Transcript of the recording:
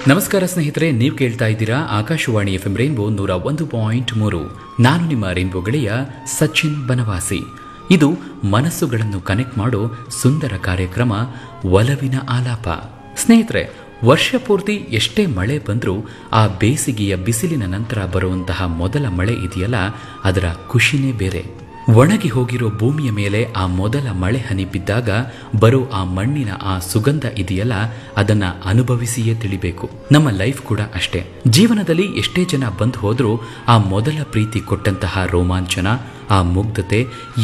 ನಮಸ್ಕಾರ ಸ್ನೇಹಿತರೆ ನೀವು ಕೇಳ್ತಾ ಇದ್ದೀರಾ ಆಕಾಶವಾಣಿ ಎಫ್ ಎಂ ರೈನ್ಬೋ ನೂರ ಒಂದು ಪಾಯಿಂಟ್ ಮೂರು ನಾನು ನಿಮ್ಮ ರೈನ್ಬೋ ಗೆಳೆಯ ಸಚಿನ್ ಬನವಾಸಿ ಇದು ಮನಸ್ಸುಗಳನ್ನು ಕನೆಕ್ಟ್ ಮಾಡೋ ಸುಂದರ ಕಾರ್ಯಕ್ರಮ ಒಲವಿನ ಆಲಾಪ ಸ್ನೇಹಿತರೆ ವರ್ಷ ಪೂರ್ತಿ ಎಷ್ಟೇ ಮಳೆ ಬಂದರೂ ಆ ಬೇಸಿಗೆಯ ಬಿಸಿಲಿನ ನಂತರ ಬರುವಂತಹ ಮೊದಲ ಮಳೆ ಇದೆಯಲ್ಲ ಅದರ ಖುಷಿನೇ ಬೇರೆ ಒಣಗಿ ಹೋಗಿರೋ ಭೂಮಿಯ ಮೇಲೆ ಆ ಮೊದಲ ಮಳೆ ಹನಿ ಬಿದ್ದಾಗ ಬರೋ ಆ ಮಣ್ಣಿನ ಆ ಸುಗಂಧ ಇದೆಯಲ್ಲ ಅದನ್ನ ಅನುಭವಿಸಿಯೇ ತಿಳಿಬೇಕು ನಮ್ಮ ಲೈಫ್ ಕೂಡ ಅಷ್ಟೇ ಜೀವನದಲ್ಲಿ ಎಷ್ಟೇ ಜನ ಬಂದು ಹೋದ್ರೂ ಆ ಮೊದಲ ಪ್ರೀತಿ ಕೊಟ್ಟಂತಹ ರೋಮಾಂಚನ ಆ ಮುಗ್ಧತೆ